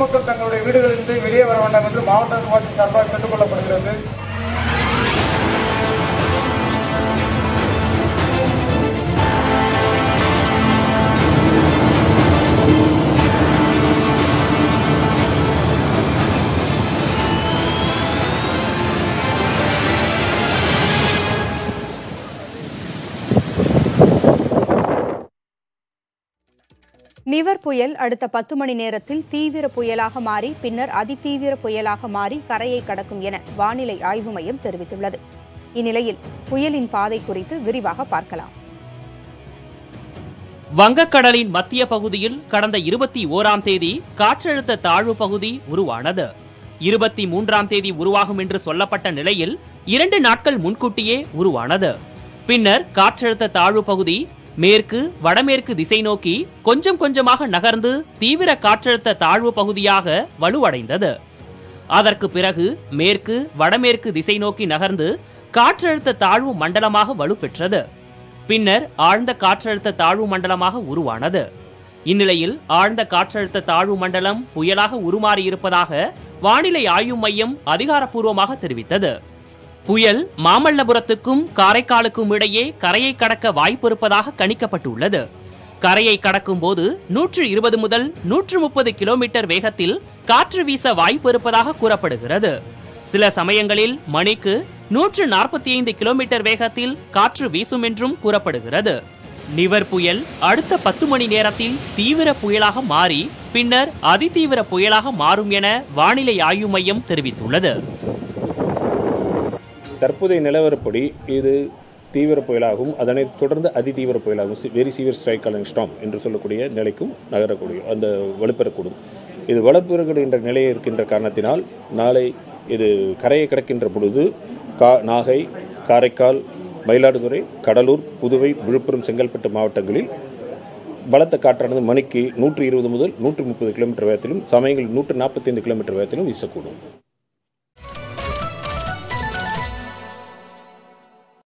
பொதுமக்கள் தங்களுடைய வீடுகளிலிருந்து வெளியே வர வேண்டாம் என்று மாவட்ட நிர்வாகத்தின் சார்பாக கேட்டுக் கொள்ளப்படுகிறது நிவர் புயல் அடுத்த பத்து மணி நேரத்தில் தீவிர புயலாக மாறி பின்னர் அதிதீவிர புயலாக மாறி கரையை கடக்கும் என வானிலை ஆய்வு மையம் தெரிவித்துள்ளது இந்நிலையில் புயலின் பாதை குறித்து விரிவாக பார்க்கலாம் வங்கக்கடலின் மத்திய பகுதியில் கடந்த இருபத்தி ஓராம் தேதி காற்றழுத்த தாழ்வு பகுதி உருவானது இருபத்தி மூன்றாம் தேதி உருவாகும் என்று சொல்லப்பட்ட நிலையில் இரண்டு நாட்கள் முன்கூட்டியே உருவானது பின்னர் காற்றழுத்த தாழ்வு பகுதி மேற்கு வடமேற்கு திசை நோக்கி கொஞ்சம் கொஞ்சமாக நகர்ந்து தீவிர காற்றழுத்த தாழ்வு பகுதியாக வலுவடைந்தது அதற்கு பிறகு மேற்கு வடமேற்கு திசை நோக்கி நகர்ந்து காற்றழுத்த தாழ்வு மண்டலமாக வலுப்பெற்றது பின்னர் ஆழ்ந்த காற்றழுத்த தாழ்வு மண்டலமாக உருவானது இந்நிலையில் ஆழ்ந்த காற்றழுத்த தாழ்வு மண்டலம் புயலாக உருமாறியிருப்பதாக வானிலை ஆய்வு மையம் அதிகாரப்பூர்வமாக தெரிவித்தது புயல் மாமல்லபுரத்துக்கும் காரைக்காலுக்கும் இடையே கரையை கடக்க வாய்ப்பிருப்பதாக கணிக்கப்பட்டுள்ளது கரையை கடக்கும் போது நூற்று இருபது முதல் நூற்று முப்பது கிலோமீட்டர் வேகத்தில் காற்று வீச வாய்ப்பு இருப்பதாக கூறப்படுகிறது சில சமயங்களில் மணிக்கு நூற்று நாற்பத்தி ஐந்து கிலோமீட்டர் வேகத்தில் காற்று வீசும் என்றும் கூறப்படுகிறது நிவர் புயல் அடுத்த பத்து மணி நேரத்தில் தீவிர புயலாக மாறி பின்னர் அதிதீவிர புயலாக மாறும் என வானிலை ஆய்வு மையம் தெரிவித்துள்ளது தற்போதைய நிலவரப்படி இது தீவிர புயலாகவும் அதனைத் தொடர்ந்து அதிதீவிர புயலாகவும் very severe strike along storm என்று சொல்லக்கூடிய நிலைக்கும் நகரக்கூடிய அந்த வலுப்பெறக்கூடும் இது வலுப்பெறுகின்ற நிலை இருக்கின்ற காரணத்தினால் நாளை இது கரையை கடக்கின்ற பொழுது கா நாகை காரைக்கால் மயிலாடுதுறை கடலூர் புதுவை விழுப்புரம் செங்கல்பட்டு மாவட்டங்களில் பலத்த காற்றானது மணிக்கு நூற்று இருபது முதல் நூற்று முப்பது கிலோமீட்டர் வேகத்திலும் சமயங்களில் நூற்று நாற்பத்தைந்து கிலோமீட்டர் வேகத்திலும் வீசக்கூடும்